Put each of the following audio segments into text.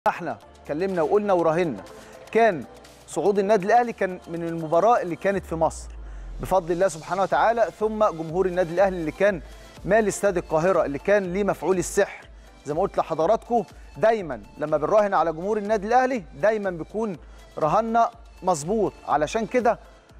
احنا اتكلمنا وقلنا وراهنا كان صعود النادي الاهلي كان من المباراه اللي كانت في مصر بفضل الله سبحانه وتعالى ثم جمهور النادي الاهلي اللي كان مال استاد القاهره اللي كان ليه مفعول السحر زي ما قلت لحضراتكم دايما لما بنراهن على جمهور النادي الاهلي دايما بيكون رهنا مظبوط علشان كده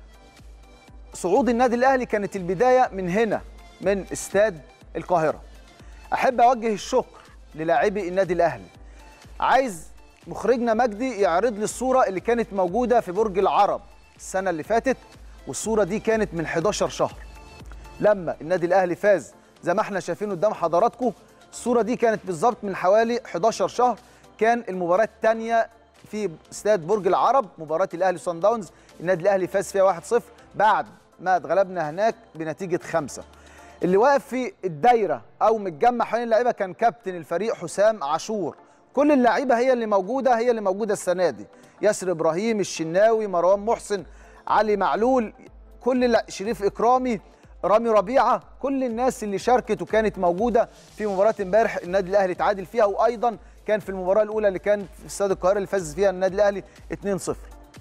صعود النادي الاهلي كانت البدايه من هنا من استاد القاهره احب اوجه الشكر للاعبي النادي الاهلي عايز مخرجنا مجدي يعرض لي الصوره اللي كانت موجوده في برج العرب السنه اللي فاتت والصوره دي كانت من 11 شهر لما النادي الاهلي فاز زي ما احنا شايفين قدام حضراتكم الصوره دي كانت بالظبط من حوالي 11 شهر كان المباراه الثانيه في استاد برج العرب مباراه الاهلي صن داونز النادي الاهلي فاز فيها 1-0 بعد ما اتغلبنا هناك بنتيجه خمسة اللي واقف في الدايره او متجمع حوالين اللعيبه كان كابتن الفريق حسام عاشور كل اللعيبه هي اللي موجوده هي اللي موجوده السنه دي ياسر ابراهيم الشناوي مروان محسن علي معلول كل الل- شريف اكرامي رامي ربيعه كل الناس اللي شاركت وكانت موجوده في مباراه امبارح النادي الاهلي تعادل فيها وايضا كان في المباراه الاولى اللي كانت في استاد القاهره اللي فاز فيها النادي الاهلي 2-0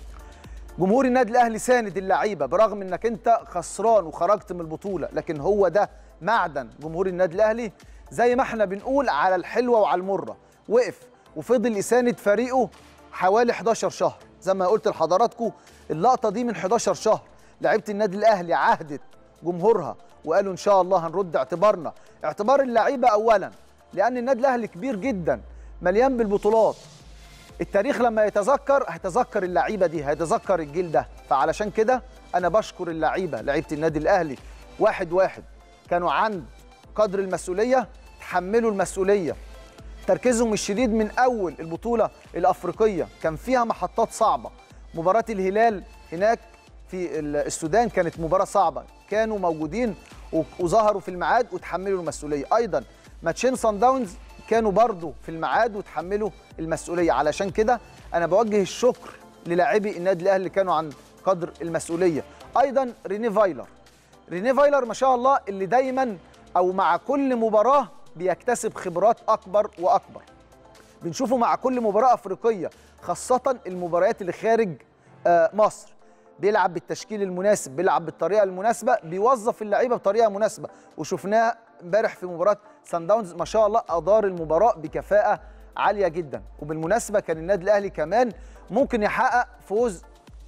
جمهور النادي الاهلي ساند اللعيبه برغم انك انت خسران وخرجت من البطوله لكن هو ده معدن جمهور النادي الاهلي زي ما احنا بنقول على الحلوه وعلى المره وقف وفضل يساند فريقه حوالي 11 شهر زي ما قلت لحضراتكم اللقطه دي من 11 شهر لعيبه النادي الاهلي عهدت جمهورها وقالوا ان شاء الله هنرد اعتبارنا اعتبار اللعيبه اولا لان النادي الاهلي كبير جدا مليان بالبطولات التاريخ لما يتذكر هيتذكر اللعيبه دي هيتذكر الجيل ده فعلشان كده انا بشكر اللعيبه لعيبه النادي الاهلي واحد واحد كانوا عند قدر المسؤوليه تحملوا المسؤوليه تركيزهم الشديد من اول البطوله الافريقيه كان فيها محطات صعبه مباراه الهلال هناك في ال- السودان كانت مباراه صعبه كانوا موجودين و- وظهروا في الميعاد وتحملوا المسؤوليه ايضا ماتشين صن داونز كانوا برضو في الميعاد وتحملوا المسؤوليه علشان كده انا بوجه الشكر للاعبي النادي الاهلي اللي كانوا عن قدر المسؤوليه ايضا ريني فايلر ريني فايلر ما شاء الله اللي دايما او مع كل مباراه بيكتسب خبرات اكبر واكبر بنشوفه مع كل مباراه افريقيه خاصه المباريات اللي خارج آه، مصر بيلعب بالتشكيل المناسب بيلعب بالطريقه المناسبه بيوظف اللعيبه بطريقه مناسبه وشفناه امبارح في مباراه سان داونز ما شاء الله ادار المباراه بكفاءه عاليه جدا وبالمناسبه كان النادي الاهلي كمان ممكن يحقق فوز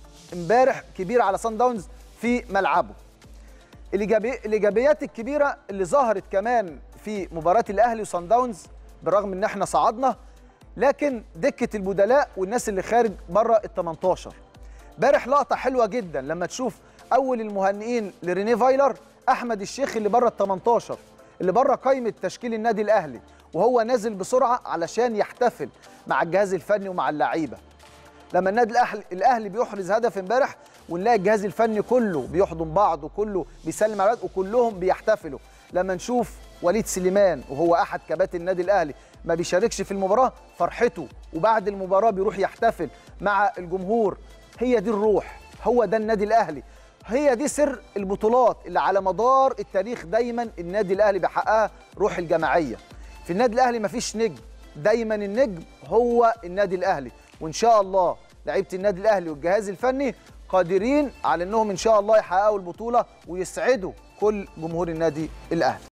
امبارح كبير على سان داونز في ملعبه الإيجابي- الايجابيات الكبيره اللي ظهرت كمان في مباراه الاهلي وصن داونز بالرغم ان احنا صعدنا لكن دكه البدلاء والناس اللي خارج بره ال 18 امبارح لقطه حلوه جدا لما تشوف اول المهنئين لريني فايلر احمد الشيخ اللي بره ال 18 اللي بره قائمه تشكيل النادي الاهلي وهو نازل بسرعه علشان يحتفل مع الجهاز الفني ومع اللعيبه لما النادي الاهلي الاهلي بيحرز هدف امبارح ونلاقي الجهاز الفني كله بيحضن بعض وكله بيسلم على بعض وكلهم بيحتفلوا لما نشوف وليد سليمان وهو احد كباتن النادي الاهلي ما بيشاركش في المباراه فرحته وبعد المباراه بيروح يحتفل مع الجمهور هي دي الروح هو ده النادي الاهلي هي دي سر البطولات اللي على مدار التاريخ دايما النادي الاهلي بيحققها روح الجماعيه في النادي الاهلي مفيش نجم دايما النجم هو النادي الاهلي وان شاء الله لعيبه النادي الاهلي والجهاز الفني قادرين على انهم ان شاء الله يحققوا البطوله ويسعدوا كل جمهور النادي الاهلي